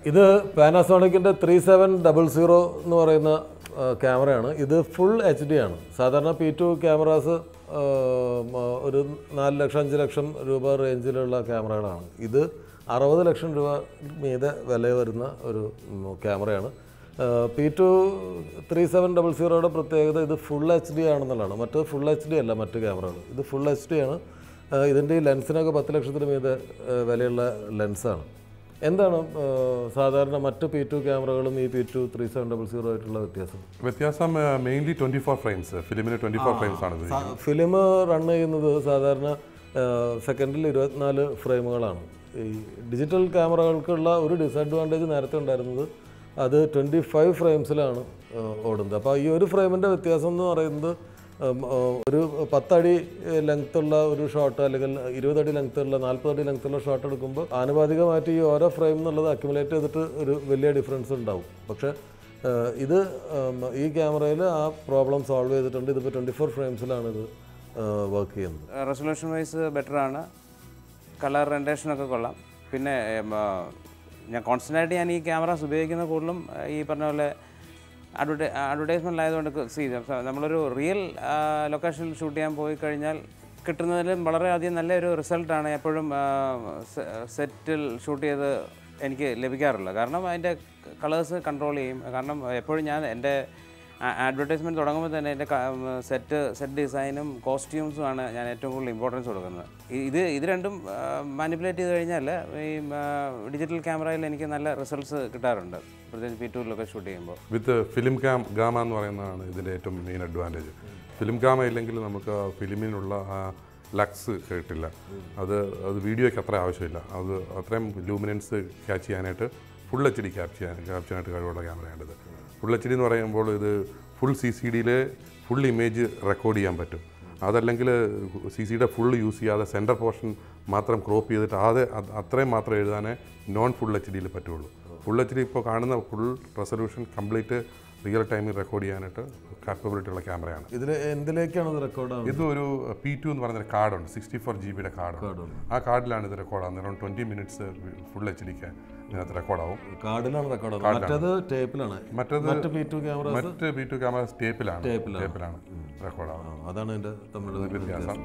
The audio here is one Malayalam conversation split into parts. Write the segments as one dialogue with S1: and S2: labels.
S1: ഇത് പാനാസോണിക്കിൻ്റെ ത്രീ സെവൻ ഡബിൾ സീറോ എന്ന് പറയുന്ന ആ, ക്യാമറയാണ് ഇത് ഫുൾ എച്ച് ഡി ആണ് സാധാരണ പി ടു ക്യാമറാസ് ആ, മ- ഒരു നാല് ലക്ഷം അഞ്ച് ലക്ഷം രൂപ റേഞ്ചിലുള്ള ക്യാമറകളാണ് ഇത് അറുപത് ലക്ഷം രൂപ മീതെ വില വരുന്ന ഒരു ഉം, ക്യാമറയാണ് P two three seven double സീറോയുടെ പ്രത്യേകത ഇത് ഫുൾ എച്ച് ഡി ആണെന്നുള്ളതാണ് മറ്റത് ഫുൾ എച്ച് ഡി അല്ല മറ്റ് ക്യാമറകൾ ഇത് ഫുൾ എച്ച് ഡി ആണ് ആ, ഇതിൻ്റെ ഈ ലെൻസിനൊക്കെ പത്ത് ലക്ഷത്തിന് മീതെ ആ, വിലയുള്ള ലെൻസാണ് എന്താണ് ആ, സാധാരണ മറ്റ് പി ടു ക്യാമറകളും ഈ P two three seven double zero ആയിട്ടുള്ള വ്യത്യാസം
S2: വ്യത്യാസം മെയിൻലി ട്വന്റി ഫോർ ഫ്രെയിംസ് ഫിലിമിന് ട്വന്റി ഫോർ ഫ്രെയിംസ് ആണ് ഇത്
S1: ഫിലിം റൺ ചെയ്യുന്നത് സാധാരണ സെക്കൻഡിൽ ഇരുപത്തിനാല് ഫ്രെയിമുകളാണ് ഈ ഡിജിറ്റൽ ക്യാമറകൾക്കുള്ള ഒരു ഡിസഡ്വാൻറ്റേജ് നേരത്തെ ഉണ്ടായിരുന്നത് അത് ട്വൻറ്റി ഫൈവ് ഫ്രെയിംസിലാണ് ഓടുന്നത് അപ്പോൾ ഈ ഒരു ഫ്രെയിമിൻ്റെ വ്യത്യാസം എന്ന് പറയുന്നത് ഉം, ആ, ഒരു പത്തടി ലെങ്ത്തുള്ള ഒരു ഷോട്ട് അല്ലെങ്കിൽ ഇരുപതടി ലെങ്ത്തുള്ള നാൽപ്പതടി ലെങ്ത്തുള്ള ഷോട്ട് എടുക്കുമ്പോൾ ആനുപാതികമായിട്ട് ഈ ഓരോ ഫ്രെയിം എന്നുള്ളത് അക്യുമുലേറ്റ് ചെയ്തിട്ട് ഒരു വലിയ ഡിഫറൻസ് ഉണ്ടാവും പക്ഷേ ഏഹ് ഇത് ഉം, ഈ ക്യാമറയിൽ ആ പ്രോബ്ലം സോൾവ് ചെയ്തിട്ടുണ്ട് ഇതിപ്പോൾ ട്വൻറ്റി ഫോർ ഫ്രെയിംസിലാണ് ഇത് വർക്ക് ചെയ്യുന്നത്
S3: റെസൊല്യൂഷൻ വൈസ് ബെറ്ററാണ് കളർ റെൻഡേഷനൊക്കെ കൊള്ളാം പിന്നെ ഉം, ആ, ഞാൻ കോൺസ്റ്റൻ്റ് ആയിട്ട് ഞാൻ ഈ ക്യാമറാസ് ഉപയോഗിക്കുന്ന കൂടുതലും ആ, ഈ പറഞ്ഞ പോലെ അഡ്വർടൈ അഡ്വർടൈസ്മെൻ്റ് ആയതുകൊണ്ട് സി നമ്മളൊരു റിയൽ ലൊക്കേഷനിൽ ഷൂട്ട് ചെയ്യാൻ പോയി കഴിഞ്ഞാൽ കിട്ടുന്നതിലും വളരെയധികം നല്ലൊരു റിസൾട്ടാണ് എപ്പോഴും സെറ്റിൽ ഷൂട്ട് ചെയ്ത് എനിക്ക് ലഭിക്കാറുള്ളത് കാരണം അതിൻ്റെ കളേഴ്സ് കൺട്രോൾ ചെയ്യും കാരണം എപ്പോഴും ഞാൻ എൻ്റെ അഡ്വർടൈസ്മെൻറ്റ് തുടങ്ങുമ്പോൾ തന്നെ എൻ്റെ സെറ്റ് സെറ്റ് ഡിസൈനും കോസ്റ്റ്യൂംസും ആണ് ഞാൻ ഏറ്റവും കൂടുതൽ ഇമ്പോർട്ടൻസ് കൊടുക്കുന്നത് ഇ- ഇത് ഇത് രണ്ടും മാനിപ്പുലേറ്റ് ചെയ്ത് കഴിഞ്ഞാൽ ഈ ഡിജിറ്റൽ ക്യാമറയിൽ എനിക്ക് നല്ല റിസൾട്ട്സ് കിട്ടാറുണ്ട് പ്രത്യേകിച്ച് പി ടൂറിലൊക്കെ ഷൂട്ട് ചെയ്യുമ്പോൾ
S2: വിത്ത് ഫിലിം ക്യാം ഗാമ എന്ന് പറയുന്നതാണ് ഇതിൻ്റെ ഏറ്റവും മെയിൻ അഡ്വാൻറ്റേജ് ഫിലിം ഗാമ ഇല്ലെങ്കിൽ നമുക്ക് ആ ഫിലിമിനുള്ള ആ ലക്സ് കിട്ടില്ല അത് അത് വീഡിയോയ്ക്ക് അത്ര ആവശ്യമില്ല അത് അത്രയും ലൂമിനൻസ് ക്യാച്ച് ചെയ്യാനായിട്ട് ഫുൾ എച്ച് ഡി ക്യാപ്ചർ ചെയ്യാൻ ക്യാപ്ചർ ചെയ്യാനായിട്ട് കഴിവുള്ള ക്യാമറയാണിത് ഫുൾ എച്ച് ഡി എന്ന് പറയുമ്പോൾ ഇത് ഫുൾ സി സി ഡിയിൽ ഫുൾ ഇമേജ് റെക്കോർഡ് ചെയ്യാൻ പറ്റും അതല്ലെങ്കിൽ സി സിയുടെ ഫുൾ യൂസ് ചെയ്യാതെ സെൻറ്റർ പോർഷൻ മാത്രം ക്രോപ്പ് ചെയ്തിട്ട് അത് അത് അത്രയും മാത്രം എഴുതാനേ നോൺ ഫുൾ എച്ച് ഡിയിൽ പറ്റുള്ളൂ ഫുൾ എച്ച് ഡി ഇപ്പോൾ കാണുന്ന ഫുൾ റെസൊല്യൂഷൻ കംപ്ലീറ്റ് റിയൽ ടൈമിൽ റെക്കോർഡ് ചെയ്യാനായിട്ട് കാപ്പബിലിറ്റി ഉള്ള ക്യാമറയാണ്
S1: ഇതിൽ എന്തിലേക്കാണ് ഇത് റെക്കോർഡാണ്
S2: ഇതൊരു പി ടു എന്ന് പറയുന്ന കാർഡുണ്ട് സിക്സ്റ്റി ഫോർ ജി ബിയുടെ കാർഡ് ആ കാർഡിലാണ് ഇത് റെക്കോർഡാകുന്നത് around twenty minutes full H ഡിക്ക് ഇതിനകത്ത് റെക്കോർഡാവും
S1: കാർഡിലാണ് റെക്കോർഡ് മറ്റത് ടേപ്പിലാണ്
S2: മറ്റേത്
S1: മറ്റ് പി ടു ക്യാമറ
S2: മറ്റ് പി ടു ക്യാമറ ടേപ്പിലാണ്
S1: ടേപ്പിലാണ്.
S2: ടേപ്പിലാണ് റെക്കോർഡാവും
S1: അതാണ് അതിൻ്റെ തമ്മിലുള്ള
S2: വ്യത്യാസം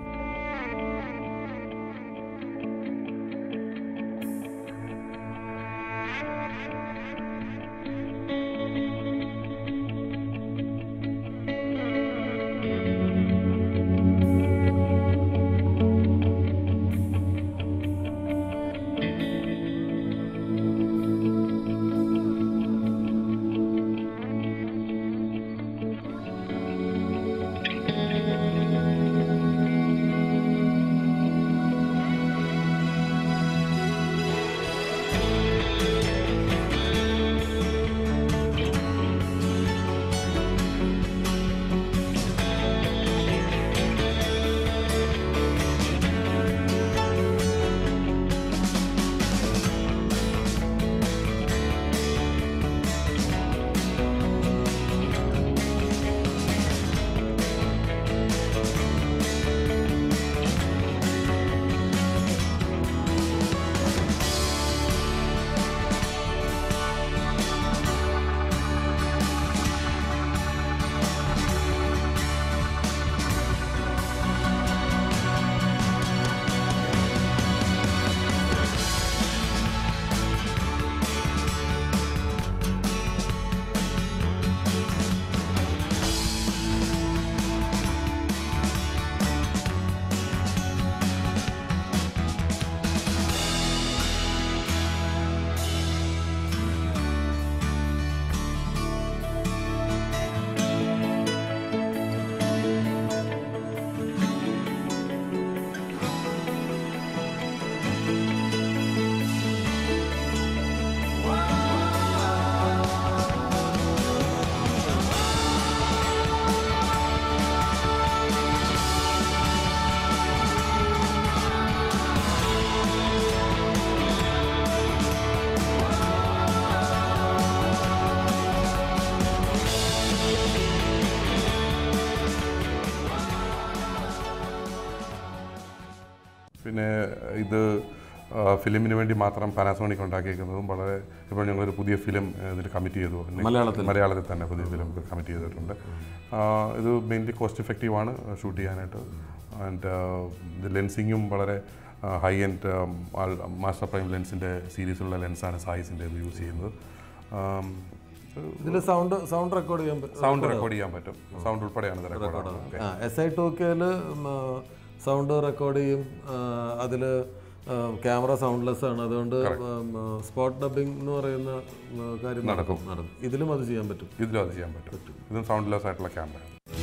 S2: പിന്നെ ഇത് ആ, ഫിലിമിന് വേണ്ടി മാത്രം പാനാസോണിക് ഉണ്ടാക്കിയിരിക്കുന്നതും വളരെ ഇപ്പോൾ ഞങ്ങളൊരു പുതിയ ഫിലിം ഇതിൽ കമ്മിറ്റ് ചെയ്തു
S1: മലയാളത്തിൽ?
S2: മലയാളത്തിൽ തന്നെ പുതിയ ഫിലിം കമ്മിറ്റ് ചെയ്തിട്ടുണ്ട് ആ, ഇത് മെയിൻലി കോസ്റ്റ് എഫക്റ്റീവ് ആണ് ഷൂട്ട് ചെയ്യാനായിട്ട് ആൻഡ് ഇത് ലെൻസിങ്ങും വളരെ ഹൈ എൻഡ് മാസ്റ്റർ പ്രൈം ലെൻസിൻ്റെ സീരീസുള്ള ലെൻസാണ് സായിസിൻ്റെ ഇത് യൂസ് ചെയ്യുന്നത്
S1: ഇതിൽ സൗണ്ട് സൗണ്ട് റെക്കോർഡ് ചെയ്യാൻ പറ്റും
S2: സൗണ്ട് റെക്കോർഡ് ചെയ്യാൻ പറ്റും സൗണ്ട് ഉൾപ്പെടെയാണ് ഇത് റെക്കോർഡ് ആവുന്നത്
S1: ആ എസ് ഐ ടു കെയിൽ സൗണ്ട് റെക്കോർഡ് ചെയ്യും അതിൽ ക്യാമറ സൗണ്ട്ലെസ് ആണ് അതുകൊണ്ട് സ്പോട്ട് ഡബിംഗ് എന്ന് പറയുന്ന ഉം, കാര്യം നടക്കും നടക്കും ഇതിലും അത് ചെയ്യാൻ പറ്റും
S2: ഇതിലും അത് ചെയ്യാൻ പറ്റും ഇതും സൗണ്ട്ലെസ് ആയിട്ടുള്ള ക്യാമറയാണ്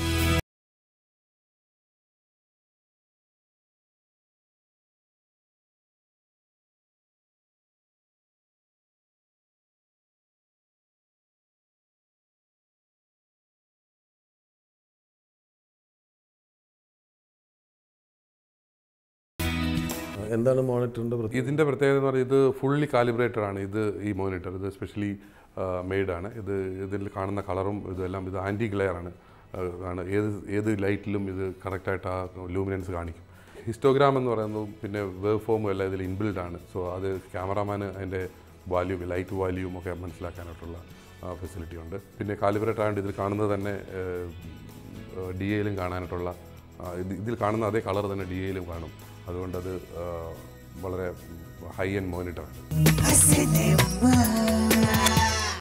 S1: എന്താണ് മോണിറ്ററിന്റെ പ്രത്യേകത
S2: ഇതിൻ്റെ പ്രത്യേകത എന്ന് പറയുന്നത് ഇത് ഫുള്ളി കാലിബ്രേറ്റഡ് ആണ് ഇത് ഈ മോണിറ്റർ ഇത് സ്പെഷ്യലി മെയ്ഡ് ആണ് ഇത് ഇതിൽ കാണുന്ന കളറും ഇതെല്ലാം ഇത് ആൻറ്റി ഗ്ലെയർ ആണ് ആ, ആണ് ഏത് ഏത് ലൈറ്റിലും ഇത് കറക്റ്റായിട്ട് ആ ലൂമിനൻസ് കാണിക്കും ഹിസ്റ്റോഗ്രാം എന്ന് പറയുന്നതും പിന്നെ വേവ് ഫോമും എല്ലാം ഇതിൽ ഇൻബിൽഡ് ആണ് സോ അത് ക്യാമറാമാന് അതിൻ്റെ വാല്യൂം ലൈറ്റ് വാല്യൂം ഒക്കെ മനസ്സിലാക്കാനായിട്ടുള്ള ഫെസിലിറ്റി ഉണ്ട് പിന്നെ കാലിബ്രേറ്റർ ആയതുകൊണ്ട് ഇതിൽ കാണുന്നത് തന്നെ ഡി എയിലും കാണാനായിട്ടുള്ള ആ, ഇത് ഇതിൽ കാണുന്ന അതേ കളർ തന്നെ ഡി എയിലും കാണും അതുകൊണ്ടത് ആ, വളരെ ഹൈ എൻഡ് മോണിറ്ററാണ്
S4: I said they were.